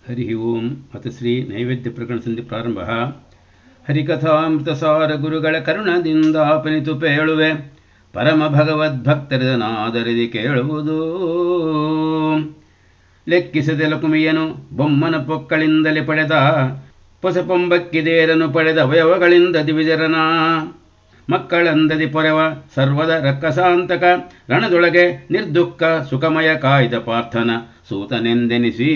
ಹರಿ ಓಂ ಅಥ ಶ್ರೀ ನೈವೇದ್ಯ ಪ್ರಕರಣ ಸಂಧಿ ಪ್ರಾರಂಭ ಹರಿಕಥಾಮೃತಸಾರ ಗುರುಗಳ ಕರುಣದಿಂದಾಪನಿತು ಪೇಳುವೆ ಪರಮ ಭಗವದ್ಭಕ್ತರದನಾದರದಿ ಕೇಳುವುದು ಲೆಕ್ಕಿಸದೆ ಲಕುಮಿಯನು ಬೊಮ್ಮನ ಪೊಕ್ಕಳಿಂದಲೇ ಪಡೆದ ಪೊಸಪೊಂಬಕ್ಕಿದೇರನು ಪಡೆದ ಅವಯವಗಳಿಂದ ದಿವಿಜರನ ಮಕ್ಕಳಂದದಿ ಪೊರೆವ ಸರ್ವದ ರಕ್ಕಸಾಂತಕ ರಣದೊಳಗೆ ನಿರ್ದುಃಖ ಸುಖಮಯ ಕಾಯ್ದ ಪಾರ್ಥನ ಸೂತನೆಂದೆನಿಸಿ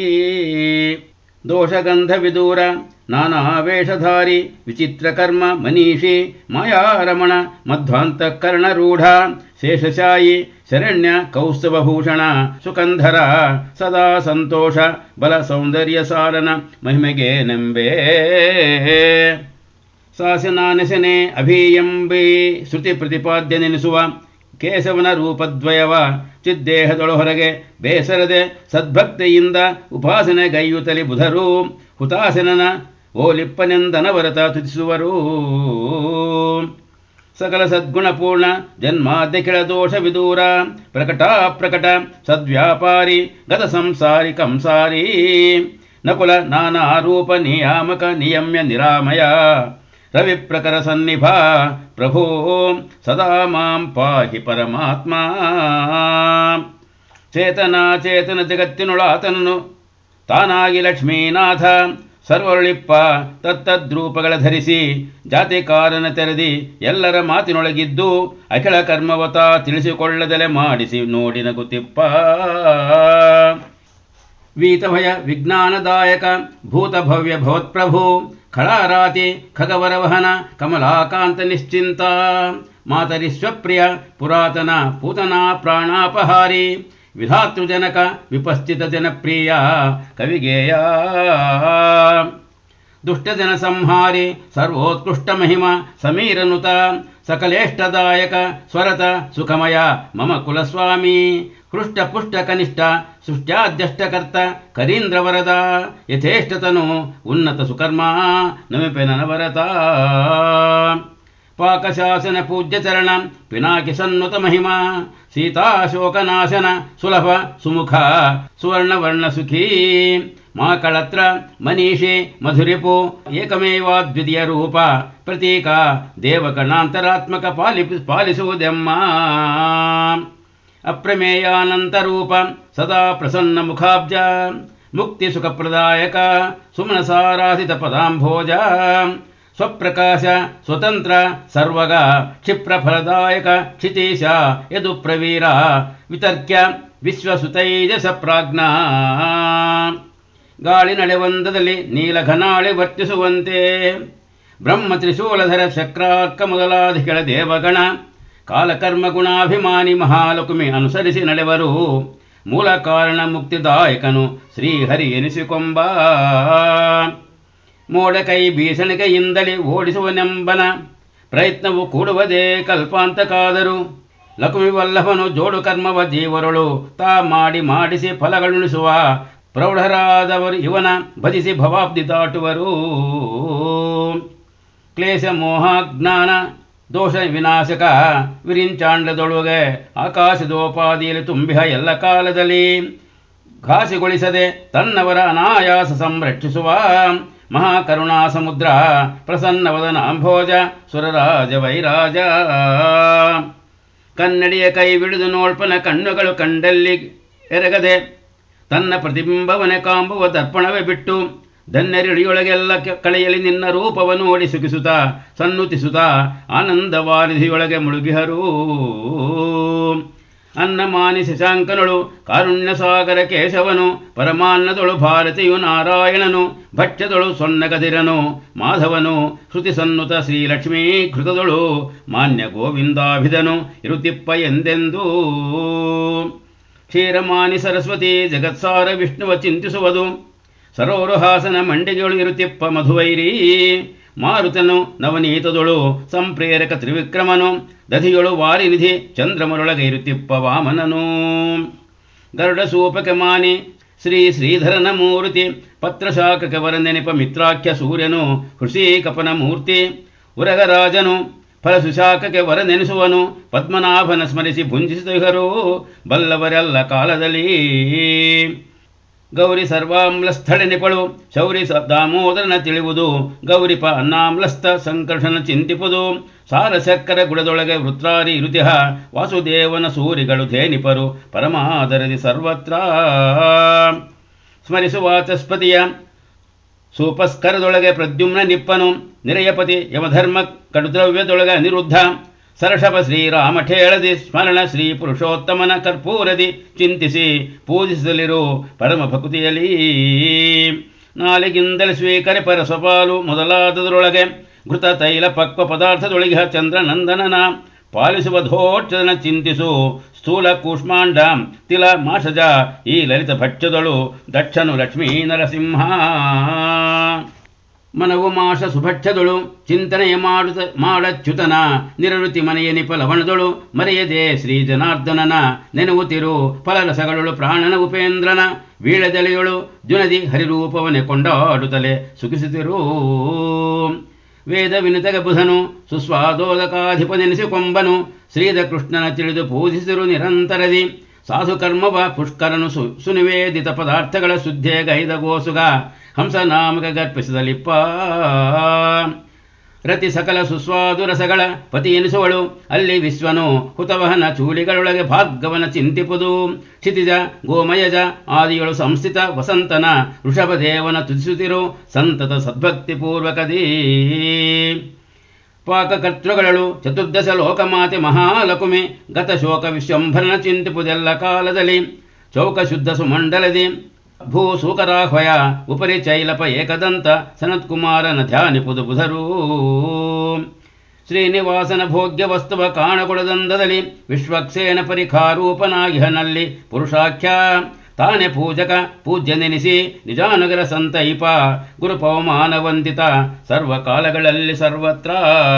ದೋಷಗಂಧ ವಿದೂರ ನಾನಾ ವೇಷಧಾರಿ ವಿಚಿತ್ರ ಕರ್ಮ ಮನೀಷಿ ಮಾಯಾರಮಣ ಮಧ್ವಾಂತಃಕರಣರೂಢ ಶೇಷಶಾಯಿ ಶರಣ್ಯ ಕೌಸ್ತುಭಭೂಷಣ ಸುಕಂಧರ ಸದಾ ಸಂತೋಷ ಬಲ ಸೌಂದರ್ಯ ಸಾರನ ಮಹಿಮೆಗೆ ನಂಬೇ ಸಾಸನಾನೆಸನೆ ಅಭೀಯಂಬಿ ಶ್ರುತಿ ಪ್ರತಿಪಾದ್ಯ ನೆನೆಸುವ ಕೇಶವನ ರೂಪದ್ವಯವ ಚಿದ್ದೇಹದೊಳ ಹೊರಗೆ ಬೇಸರದೆ ಸದ್ಭಕ್ತಿಯಿಂದ ಉಪಾಸನೆಗೈಯುತ್ತಲಿ ಬುಧರು ಹುತಾಸನನ ಓಲಿಪ್ಪನೆಂದನವರತ ತುತಿಸುವರು ಸಕಲ ಸದ್ಗುಣಪೂರ್ಣ ಜನ್ಮಾದ್ಯ ಕೆಳ ದೋಷ ವಿದೂರ ಪ್ರಕಟ ಪ್ರಕಟ ಸದ್ವ್ಯಾಪಾರಿ ಗತ ಸಂಸಾರಿ ಕಂಸಾರಿ ನಕುಲ ನಾನಾ ರೂಪ ನಿಯಾಮಕ ನಿಯಮ್ಯ ನಿರಾಮಯ ರವಿಪ್ರಕರ ಸನ್ನಿಭ ಪ್ರಭೋ ಸದಾ ಮಾಂ ಪಾಹಿ ಪರಮಾತ್ಮ ಚೇತನ ಚೇತನ ಜಗತ್ತಿನೊಳಾತನನು ತಾನಾಗಿ ಲಕ್ಷ್ಮೀನಾಥ ಸರ್ವರುಳಿಪ್ಪ ತತ್ತದ್ರೂಪಗಳ ಧರಿಸಿ ಜಾತಿಕಾರನ ತೆರೆದಿ ಎಲ್ಲರ ಮಾತಿನೊಳಗಿದ್ದು ಅಖಿಳ ಕರ್ಮವತ ತಿಳಿಸಿಕೊಳ್ಳದಲೆ ಮಾಡಿಸಿ ನೋಡಿ ನಗುತ್ತಿಪ್ಪ ವೀತಭಯ ವಿಜ್ಞಾನದಾಯಕ ಭೂತಭವ್ಯ ಭವತ್ಪ್ರಭು ಖಳಾರಾತಿ ಖಗವರವಹನ ಕಮಲಾಕಾಂತ ನಿಶ್ಚಿಂತ ಮಾತರಿಶ್ವಪ್ರಿಯ ಪುರಾತನ ಪೂತನಾ ಪ್ರಾಣಾಪಹಾರಿ ವಿಧಾತೃಜನಕ ವಿಪಸ್ಥಿತ ಜನಪ್ರಿಯ ಕವಿಗೇಯ ದುಷ್ಟಜನ ಸಂಹಾರಿ ಸರ್ವೋತ್ಕೃಷ್ಟ ಮಹಿಮ ಸಮೀರನುತ ಸಕಲೇಷ್ಟದಾಯಕ ಸ್ವರತ ಸುಖಮಯ ಮಮ ಕುಲಸ್ವಾಮಿ ಹೃಷ್ಟ ಪುಷ್ಟ ಕನಿಷ್ಠ ಸೃಷ್ಟ್ಯಾದ್ಯಷ್ಟಕರ್ತ ಕರೀಂದ್ರ ವರದ ಯಥೇಷ್ಟತನು ಉನ್ನತ ಸುಕರ್ಮ ನಮಿಪೆ ನನವರತ ಪಾಕಶಾಸನ ಪೂಜ್ಯ ಚರಣ ಪಿನಾಕಿ ಸನ್ನುತ ಮಹಿಮಾ ಸೀತಾಶೋಕನಾಶನ ಸುಲಭ ಸುಮುಖ ಸುವರ್ಣವರ್ಣ ಸುಖೀ ಮಾಕಳತ್ರ ಮನೀಷಿ ಮಧುರಿಪು ಏಕಮೇವಾದ್ವಿತೀಯ ರೂಪ ಪ್ರತೀಕ ದೇವಗಣಾಂತರಾತ್ಮಕ ಪಾಲಿ ಪಾಲಿಸುವುದೆಮ್ಮ ಅಪ್ರಮೇಯಾನಂತರೂಪ ಸದಾ ಪ್ರಸನ್ನ ಮುಖಾಬ್ಜ ಮುಕ್ತಿ ಸುಖಪ್ರದಾಯಕ ಸುಮನಸಾರಾಧಿತ ಪದಾಂಭೋಜ ಸ್ವಪ್ರಕಾಶ ಸ್ವತಂತ್ರ ಸರ್ವಗ ಕ್ಷಿಪ್ರ ಫಲದಾಯಕ ಕ್ಷಿತೀಶ ಯದು ಪ್ರವೀರ ವಿತರ್ಕ್ಯ ವಿಶ್ವಸುತೈಜಸ ಪ್ರಾಜ್ಞ ಗಾಳಿ ನಡೆವಂದದಲ್ಲಿ ನೀಲಘನಾಳಿ ವರ್ತಿಸುವಂತೆ ಬ್ರಹ್ಮ ತ್ರಿಶೂಲಧರ ಚಕ್ರಾರ್ಕ ಮೊದಲಾದ ಕೆಳ ದೇವಗಣ ಕಾಲಕರ್ಮ ಗುಣಾಭಿಮಾನಿ ಮಹಾಲಕುಮಿ ಅನುಸರಿಸಿ ನಡೆವರು ಮೂಲ ಕಾರಣ ಮುಕ್ತಿದಾಯಕನು ಶ್ರೀಹರಿ ಎನಿಸಿಕೊಂಬ ಮೋಡ ಕೈ ಬೀಸಣಿಕೆಯಿಂದಲೇ ಓಡಿಸುವನೆಂಬನ ಪ್ರಯತ್ನವು ಕೂಡುವುದೇ ಕಲ್ಪಾಂತಕಾದರು ಲಕ್ಷ್ಮಿ ವಲ್ಲಭನು ಜೋಡು ಕರ್ಮವ ಜೀವರಳು ತಾ ಮಾಡಿ ಮಾಡಿಸಿ ಫಲಗಳುಣಿಸುವ ಪ್ರೌಢರಾದವರು ಇವನ ಭಜಿಸಿ ಭವಾಬ್ದಿ ದಾಟುವರು ಕ್ಲೇಶ ಮೋಹಾಜ್ಞಾನ ದೋಷ ವಿನಾಶಕ ವಿರಿಂಚಾಂಡದೊಳಗೆ ಆಕಾಶದೋಪಾದಿಯಲ್ಲಿ ತುಂಬಿಹ ಎಲ್ಲ ಕಾಲದಲ್ಲಿ ಘಾಸಿಗೊಳಿಸದೆ ತನ್ನವರ ಅನಾಯಾಸ ಸಂರಕ್ಷಿಸುವ ಮಹಾಕರುಣಾ ಸಮುದ್ರ ಪ್ರಸನ್ನವದನ ಅಂಭೋಜ ಸುರರಾಜ ವೈರಾಜ ಕನ್ನಡಿಯ ಕೈ ಬಿಡಿದು ನೋಳ್ಪನ ಕಣ್ಣುಗಳು ಕಂಡಲ್ಲಿ ಎರಗದೆ ತನ್ನ ಪ್ರತಿಬಿಂಬವನೆ ಕಾಂಬುವ ದರ್ಪಣವೇ ಬಿಟ್ಟು ಧನ್ಯರಿಳಿಯೊಳಗೆಲ್ಲ ಕಳೆಯಲಿ ನಿನ್ನ ರೂಪವನ್ನು ಓಡಿ ಸುಖಿಸುತ್ತ ಸನ್ನುತಿಸುತ್ತ ಆನಂದವಾರಿಧಿಯೊಳಗೆ ಮುಳುಗಿಹರು ಅನ್ನಮಾನಿ ಶಶಾಂಕನಳು ಕಾರುಣ್ಯ ಸಾಗರ ಕೇಶವನು ಪರಮಾನ್ನದೊಳು ಭಾರತಿಯು ನಾರಾಯಣನು ಭಕ್ಷ್ಯದೊಳು ಸೊನ್ನಗದಿರನು ಮಾಧವನು ಶ್ರುತಿ ಸನ್ನುತ ಶ್ರೀಲಕ್ಷ್ಮೀ ಕೃತದೊಳು ಮಾನ್ಯ ಗೋವಿಂದಾಭಿಧನು ಇರುತಿಪ್ಪ ಎಂದೆಂದೂ ಕ್ಷೀರಮಾನಿ ಸರಸ್ವತಿ ಜಗತ್ಸಾರ ವಿಷ್ಣುವ ಚಿಂತಿಸುವುದು ಸರೋರುಹಾಸನ ಮಂಡಿಗೆಗಳು ಇರುತಿಪ್ಪ ಮಧುವೈರಿ ಮಾರುತನು ನವನೀತದೊಳು ಸಂಪ್ರೇರಕ ತ್ರಿವಿಕ್ರಮನು ದಧಿಯೊಳು ವಾರಿನಿಧಿ ಚಂದ್ರಮರೊಳಗೆ ಇರುತಿಪ್ಪ ವಾಮನನು ಗರುಡ ಸೂಪಕ ಮಾನಿ ಶ್ರೀ ಶ್ರೀಧರನ ಮೂರ್ತಿ ಪತ್ರಶಾಖಕ ವರನೆನಿಪ ಮಿತ್ರಾಖ್ಯ ಸೂರ್ಯನು ಹೃಷೀಕಪನ ಮೂರ್ತಿ ಉರಗರಾಜನು ಫಲಸುಶಾಖಕ್ಕೆ ವರ ನೆನೆಸುವನು ಪದ್ಮನಾಭನ ಸ್ಮರಿಸಿ ಭುಂಜಿಸಿದರು ಬಲ್ಲವರೆಲ್ಲ ಕಾಲದಲ್ಲಿ ಗೌರಿ ಸರ್ವಾಮ್ಲಸ್ಥಳೆ ನಿಪಳು ಶೌರಿ ಸ ದಾಮೋದರನ ತಿಳಿಯುವುದು ಗೌರಿಪ ಅನ್ನಾಮ್ಲಸ್ಥ ಸಂಕರ್ಷಣ ಚಿಂತಿಪುದು ಸಾರ ಸಕ್ಕರ ಗುಡದೊಳಗೆ ವೃತ್ರಾರಿ ಇರುತಿಹ ವಾಸುದೇವನ ಸೂರಿಗಳು ಧೇನಿಪರು ಪರಮಾದರದಿ ಸರ್ವತ್ರ ಸ್ಮರಿಸುವಾಚಸ್ಪತಿಯ ಸೂಪಸ್ಕರದೊಳಗೆ ಪ್ರದ್ಯುಮ್ನ ನಿಪ್ಪನು ನಿರಯಪತಿ ಯಮಧರ್ಮ ಕಡುದ್ರವ್ಯದೊಳಗೆ ಅನಿರುದ್ಧ ಸರಷಭ ಶ್ರೀರಾಮ ಠೇಳದಿ ಸ್ಮರಣ ಶ್ರೀ ಪುರುಷೋತ್ತಮನ ಕರ್ಪೂರದಿ ಚಿಂತಿಸಿ ಪೂಜಿಸಲಿರು ಪರಮ ಭಕುತಿಯಲಿ ನಾಲಿಗಿಂದಲೇ ಸ್ವೀಕರಿ ಪರ ಸ್ವಪಾಲು ಮೊದಲಾದದರೊಳಗೆ ಘೃತ ತೈಲ ಪಕ್ವ ಪದಾರ್ಥದೊಳಗೆ ಚಂದ್ರನಂದನನ ಪಾಲಿಸುವ ಧೋಕ್ಷನ ಚಿಂತಿಸು ಸ್ಥೂಲ ಕೂಷ್ಮಾಂಡ ತಿಲ ಮಾಷಜ ಈ ಲಲಿತ ಭಕ್ಷ್ಯದಳು ದಕ್ಷನು ಲಕ್ಷ್ಮೀ ನರಸಿಂಹ ಮನವು ಮಾಷ ಸುಭಕ್ಷದಳು ಚಿಂತನೆಯ ಮಾಡುತ್ತ ಮಾಡಚ್ಯುತನ ನಿರವೃತ್ತಿ ಮನೆಯ ನಿಪ ಲವಣದಳು ಮರೆಯದೆ ಶ್ರೀ ಜನಾರ್ದನನ ನೆನವುತಿರು ಫಲರಸಗಳಳು ಪ್ರಾಣನ ಉಪೇಂದ್ರನ ವೀಳದೆಲೆಯೊಳು ಜುನದಿ ಹರಿರೂಪವನೆ ಕೊಂಡಾಡುತ್ತಲೆ ಸುಖಿಸುತ್ತಿರು ವೇದ ವಿನುತಗ ಬುಧನು ಸುಸ್ವಾದೋದಕಾಧಿಪನೆನಿಸಿ ಕೊಂಬನು ಶ್ರೀಧ ಕೃಷ್ಣನ ತಿಳಿದು ಪೂಜಿಸಿರು ನಿರಂತರದಿ ಸಾಧು ಕರ್ಮವ ಪುಷ್ಕರನು ಸು ಸುನಿವೇದಿತ ಪದಾರ್ಥಗಳ ಶುದ್ಧೆ ಗೈದ ಗೋಸುಗ ಹಂಸನಾಮಕ ಗರ್ಪಿಸಿದಲಿಪ್ಪ ರತಿ ಸಕಲ ಸುಸ್ವಾದು ರಸಗಳ ಪತಿ ಎನಿಸುವಳು ಅಲ್ಲಿ ವಿಶ್ವನು ಹುತವಹನ ಚೂಳಿಗಳೊಳಗೆ ಭಾಗ್ಯವನ ಚಿಂತಿಪುದು ಕ್ಷಿತಿಜ ಗೋಮಯಜ ಆದಿಯಳು ಸಂಸ್ಥಿತ ವಸಂತನ ಋಷಭದೇವನ ತುದಿಸುತ್ತಿರು ಸಂತತ ಸದ್ಭಕ್ತಿ ಪೂರ್ವಕದೀ ಪಾಕಕರ್ತೃಗಳಳು ಚತುರ್ದಶ ಲೋಕಮಾತೆ ಮಹಾಲಕುಮಿ ಗತ ಶೋಕ ವಿಶ್ವಂಭರನ ಚಿಂತಿಪುದೆಲ್ಲ ಕಾಲದಲ್ಲಿ ಚೌಕ ಶುದ್ಧ ಸುಮಂಡಲದಿ ಭೂ ಸೂಕರಾಹ್ವಯ ಉಪರಿ ಚೈಲಪ ಏಕದಂತ ಸನತ್ಕುಮಾರನ ಧ್ಯಾನಿಪುದು ಬುಧರೂ ಶ್ರೀನಿವಾಸನ ಭೋಗ್ಯ ವಸ್ತುವ ಕಾಣಗೊಳದಂದದಲ್ಲಿ ವಿಶ್ವಕ್ಸೇನ ಪರಿಖಾರೂಪನಾಗಿಹನಲ್ಲಿ ಪುರುಷಾಖ್ಯ ತಾನೆ ಪೂಜಕ ಪೂಜ್ಯನೆನಿಸಿ ನಿಜಾನಗರ ಸಂತೈಪ ಗುರು ಪವಮಾನ ವಂದಿತ ಸರ್ವಕಾಲಗಳಲ್ಲಿ ಸರ್ವತ್ರ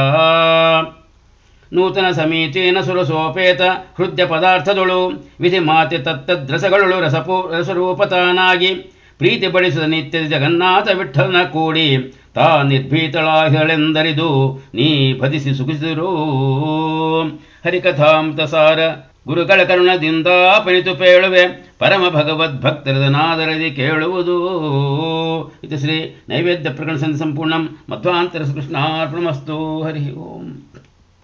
ನೂತನ ಸಮೀಚೀನ ಸುರಸೋಪೇತ ಹೃದಯ ಪದಾರ್ಥದೊಳು ವಿಧಿ ಮಾತೆ ತತ್ತದ್ರಸಗಳೊಳು ರಸಪೂ ರಸರೂಪತಾನಾಗಿ ಪ್ರೀತಿ ಬಡಿಸಿದ ನಿತ್ಯದ ಜಗನ್ನಾಥ ವಿಠಲನ ಕೂಡಿ ತಾ ನಿರ್ಭೀತಳಾಗಳೆಂದರಿದು ನೀ ಭಜಿಸಿ ಸುಖಿಸಿರು ಹರಿಕಥಾಮೃತ ಸಾರ ಗುರುಗಳ ಕರುಣದಿಂದ ಪಣಿತು ಪೇಳುವೆ ಪರಮ ಭಗವದ್ಭಕ್ತರದನಾದರದಿ ಕೇಳುವುದು ಇದು ಶ್ರೀ ನೈವೇದ್ಯ ಪ್ರಕರಣ ಸಂಪೂರ್ಣಂ ಮಧ್ವಾಂತರ ಕೃಷ್ಣಾರ್ಪಣಮಸ್ತು ಹರಿ ಓಂ